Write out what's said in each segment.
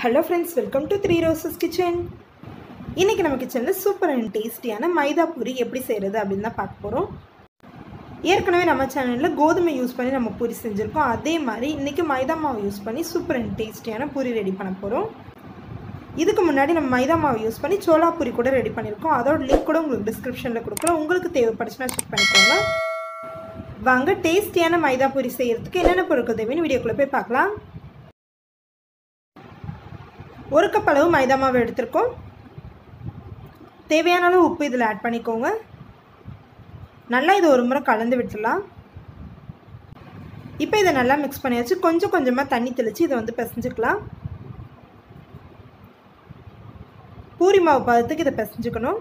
hello friends welcome to three roses kitchen இன்றைக்கி நம்ம கிச்சனில் சூப்பர் அண்ட் டேஸ்டியான மைதா பூரி எப்படி செய்கிறது அப்படின்னு தான் பார்க்க போகிறோம் ஏற்கனவே நம்ம சேனலில் கோதுமை யூஸ் பண்ணி நம்ம பூரி செஞ்சுருக்கோம் அதே மாதிரி இன்றைக்கி மைதா மாவு யூஸ் பண்ணி சூப்பர் அண்ட் டேஸ்டியான பூரி ரெடி பண்ண போகிறோம் இதுக்கு முன்னாடி நம்ம மைதா மாவு யூஸ் பண்ணி சோளா பூரி கூட ரெடி பண்ணியிருக்கோம் அதோட லிங்க் கூட உங்களுக்கு டிஸ்கிரிப்ஷனில் கொடுக்குறோம் உங்களுக்கு தேவைப்படுச்சுன்னா செக் பண்ணிக்கோங்க வாங்க டேஸ்டியான மைதா பூரி செய்கிறதுக்கு என்னென்ன பொருட்கள் தேவைன்னு வீடியோக்குள்ளே போய் பார்க்கலாம் ஒரு கப் அளவு மைதா மாவு எடுத்திருக்கோம் தேவையான அளவு உப்பு இதில் ஆட் பண்ணிக்கோங்க நல்லா இதை ஒரு முறை கலந்து விட்டுடலாம் இப்போ இதை நல்லா மிக்ஸ் பண்ணியாச்சு கொஞ்சம் கொஞ்சமாக தண்ணி தெளித்து இதை வந்து பிசைஞ்சுக்கலாம் பூரி மாவு பதத்துக்கு இதை பிசைஞ்சுக்கணும்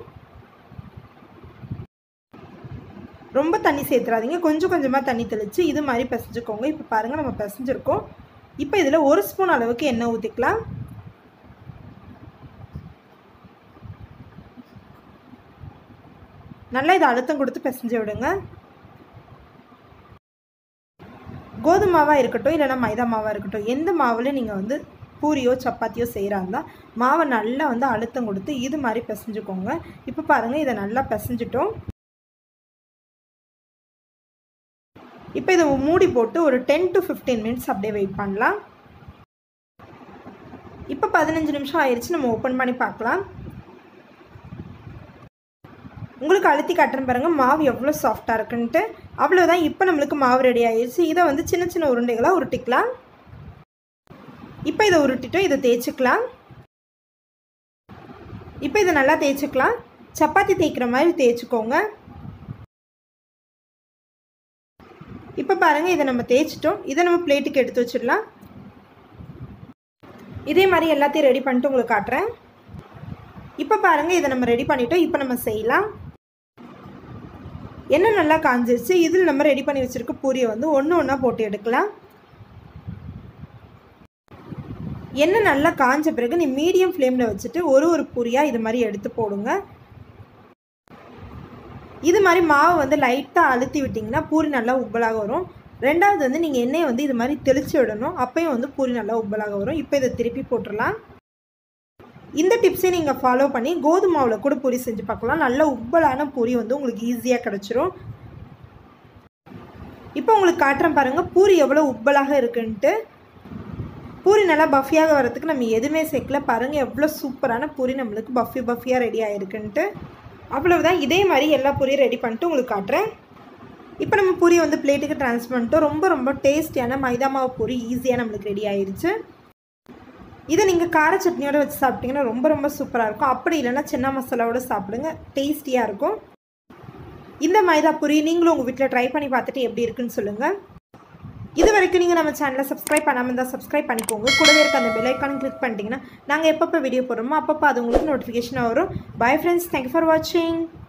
ரொம்ப தண்ணி சேர்த்துறாதீங்க கொஞ்சம் கொஞ்சமாக தண்ணி தெளித்து இது மாதிரி பிசைஞ்சுக்கோங்க இப்போ பாருங்கள் நம்ம பிசைஞ்சிருக்கோம் இப்போ இதில் ஒரு ஸ்பூன் அளவுக்கு எண்ணெய் ஊற்றிக்கலாம் நல்லா இதை அழுத்தம் கொடுத்து பிசைஞ்சு விடுங்க கோதுமை மாவாக இருக்கட்டும் இல்லைனா மைதா மாவாக இருக்கட்டும் எந்த மாவில் நீங்கள் வந்து பூரியோ சப்பாத்தியோ செய்கிறாருந்தா மாவை நல்லா வந்து அழுத்தம் கொடுத்து இது மாதிரி பிசைஞ்சுக்கோங்க இப்போ பாருங்கள் இதை நல்லா பிசைஞ்சிட்டோம் இப்போ இதை மூடி போட்டு ஒரு டென் டு ஃபிஃப்டீன் மினிட்ஸ் அப்படியே வெயிட் பண்ணலாம் இப்போ பதினஞ்சு நிமிஷம் ஆயிடுச்சு நம்ம ஓப்பன் பண்ணி பார்க்கலாம் உங்களுக்கு அழுத்தி காட்டுறேன் பாருங்கள் மாவு எவ்வளோ சாஃப்டாக இருக்குன்ட்டு அவ்வளோதான் இப்போ நம்மளுக்கு மாவு ரெடி ஆயிடுச்சு இதை வந்து சின்ன சின்ன உருண்டைகளாக உருட்டிக்கலாம் இப்போ இதை உருட்டிட்டோம் இதை தேய்ச்சிக்கலாம் இப்போ இதை நல்லா தேய்ச்சிக்கலாம் சப்பாத்தி தேய்க்கிற மாதிரி தேய்ச்சிக்கோங்க இப்போ பாருங்கள் இதை நம்ம தேய்ச்சிட்டோம் இதை நம்ம பிளேட்டுக்கு எடுத்து வச்சிடலாம் இதே மாதிரி எல்லாத்தையும் ரெடி பண்ணிட்டு உங்களுக்கு காட்டுறேன் இப்போ பாருங்கள் இதை நம்ம ரெடி பண்ணிட்டோம் இப்போ நம்ம செய்யலாம் எண்ணெய் நல்லா காஞ்சிருச்சு இதில் நம்ம ரெடி பண்ணி வச்சுருக்க பூரியை வந்து ஒன்று ஒன்றா போட்டு எடுக்கலாம் எண்ணெய் நல்லா காஞ்ச பிறகு நீ மீடியம் ஃப்ளேமில் வச்சுட்டு ஒரு ஒரு பூரியாக இது மாதிரி எடுத்து போடுங்க இது மாதிரி மாவை வந்து லைட்டாக அழுத்தி விட்டிங்கன்னா பூரி நல்லா உப்பலாக வரும் ரெண்டாவது வந்து நீங்கள் எண்ணெயை வந்து இது மாதிரி தெளித்து விடணும் அப்போயும் வந்து பூரி நல்லா உப்பலாக வரும் இப்போ இதை திருப்பி போட்டுடலாம் இந்த டிப்ஸை நீங்கள் ஃபாலோ பண்ணி கோதுமை மாவில் கூட பூரி செஞ்சு பார்க்கலாம் நல்ல உப்பலான பூரி வந்து உங்களுக்கு ஈஸியாக கிடச்சிரும் இப்போ உங்களுக்கு காட்டுறேன் பாருங்கள் பூரி எவ்வளோ உப்பலாக இருக்குன்ட்டு பூரி நல்லா பஃபியாக வரதுக்கு நம்ம எதுவுமே சேர்க்கல பாருங்கள் எவ்வளோ சூப்பரான பூரி நம்மளுக்கு பஃபி பஃபியாக ரெடி ஆகிருக்குன்ட்டு அவ்வளவுதான் இதே மாதிரி எல்லா பூரியும் ரெடி பண்ணிட்டு உங்களுக்கு காட்டுறேன் இப்போ நம்ம பூரி வந்து பிளேட்டுக்கு ட்ரான்ஸ்ஃபர் பண்ணிட்டோம் ரொம்ப ரொம்ப டேஸ்டியான மைதா மாவு பூரி ஈஸியாக நம்மளுக்கு ரெடி ஆயிடுச்சு இதை நீங்கள் கார சட்னியோட வச்சு சாப்பிட்டீங்கன்னா ரொம்ப ரொம்ப சூப்பராக இருக்கும் அப்படி இல்லைன்னா சின்ன மசாலாவோட சாப்பிடுங்க டேஸ்டியாக இருக்கும் இந்த மைதா பூரி நீங்களும் உங்கள் வீட்டில் ட்ரை பண்ணி பார்த்துட்டு எப்படி இருக்குன்னு சொல்லுங்கள் இது வரைக்கும் நீங்கள் நம்ம சேனலை சப்ஸ்கிரைப் பண்ணாமல் இருந்தால் சப்ஸ்கிரைப் பண்ணிக்கோங்க கூடவே இருக்க அந்த பெல் ஐக்கானை கிளிக் பண்ணிட்டீங்கன்னா நாங்கள் எப்பப்போ வீடியோ போடுறோமோ அப்பப்போ அது உங்களுக்கு நோட்டிஃபிகேஷனாக வரும் பை ஃப்ரெண்ட்ஸ் தேங்க்யூ ஃபார் வாட்சிங்